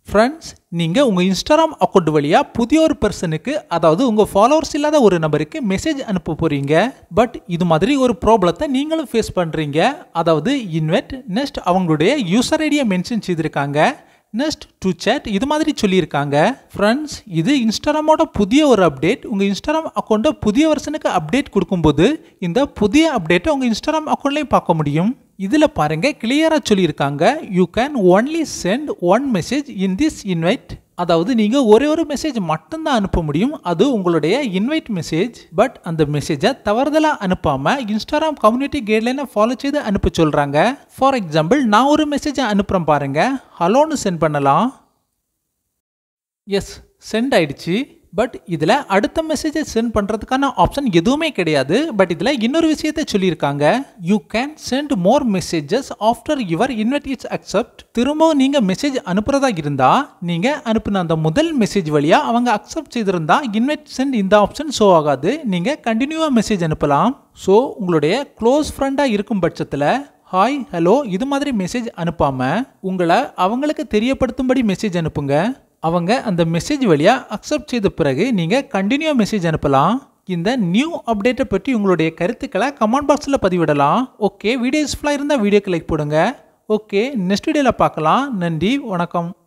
friends நீங்கள் உங்கள் Instagram account வழியாக புதிய ஒரு பர்சனுக்கு அதாவது உங்கள் ஃபாலோவர்ஸ் இல்லாத ஒரு நபருக்கு மெசேஜ் அனுப்ப போகிறீங்க பட் இது மாதிரி ஒரு ப்ராப்ளத்தை நீங்களும் ஃபேஸ் பண்ணுறீங்க அதாவது இன்வெட் நெக்ஸ்ட் அவங்களுடைய யூசர் ஐடியை மென்ஷன் செய்திருக்காங்க நெக்ஸ்ட் டு சேட் இது மாதிரி சொல்லியிருக்காங்க ஃப்ரெண்ட்ஸ் இது இன்ஸ்டாகிராமோட புதிய ஒரு அப்டேட் உங்கள் இன்ஸ்டாகிராம் அக்கௌண்ட்டை புதிய வருஷனுக்கு அப்டேட் கொடுக்கும்போது இந்த புதிய அப்டேட்டை உங்கள் இன்ஸ்டாகிராம் அக்கௌண்ட்லேயும் பார்க்க முடியும் இதில் பாருங்க கிளியராக சொல்லியிருக்காங்க you can only send one message in this invite அதாவது நீங்கள் ஒரே ஒரு மெசேஜ் மட்டும்தான் அனுப்ப முடியும் அது உங்களுடைய இன்வைட் மெசேஜ் பட் அந்த மெசேஜை தவறுதலாக அனுப்பாமல் இன்ஸ்டாகிராம் கம்யூனிட்டி கைட்லைனை ஃபாலோ செய்து அனுப்ப சொல்கிறாங்க ஃபார் எக்ஸாம்பிள் நான் ஒரு மெசேஜை அனுப்புகிறேன் பாருங்க ஹலோன்னு சென்ட் பண்ணலாம் எஸ் சென்ட் ஆயிடுச்சு பட் இதில் அடுத்த மெசேஜை சென்ட் பண்ணுறதுக்கான ஆப்ஷன் எதுவுமே கிடையாது பட் இதில் இன்னொரு விஷயத்தை சொல்லியிருக்காங்க you can send more messages after your invite it's accept திரும்ப நீங்கள் மெசேஜ் அனுப்புறதா இருந்தால் நீங்கள் அனுப்பின அந்த முதல் மெசேஜ் வழியாக அவங்க அக்செப்ட் செய்திருந்தா இன்வெட் சென்ட் இந்த ஆப்ஷன் ஷோ ஆகாது நீங்கள் கண்டினியூவாக மெசேஜ் அனுப்பலாம் ஸோ உங்களுடைய க்ளோஸ் ஃப்ரெண்டாக இருக்கும் பட்சத்தில் ஹாய் ஹலோ இது மாதிரி மெசேஜ் அனுப்பாமல் உங்களை அவங்களுக்கு தெரியப்படுத்தும்படி மெசேஜ் அனுப்புங்க அவங்க அந்த மெசேஜ் வழியாக அக்செப்ட் செய்த பிறகு நீங்கள் கண்டினியூ மெசேஜ் அனுப்பலாம் இந்த நியூ அப்டேட்டை பற்றி உங்களுடைய கருத்துக்களை கமெண்ட் பாக்ஸில் பதிவிடலாம் ஓகே வீடியோ யூஸ்ஃபுல்லாக இருந்தால் வீடியோக்கு லைக் போடுங்க ஓகே நெக்ஸ்ட் வீடியோவில் பார்க்கலாம் நன்றி வணக்கம்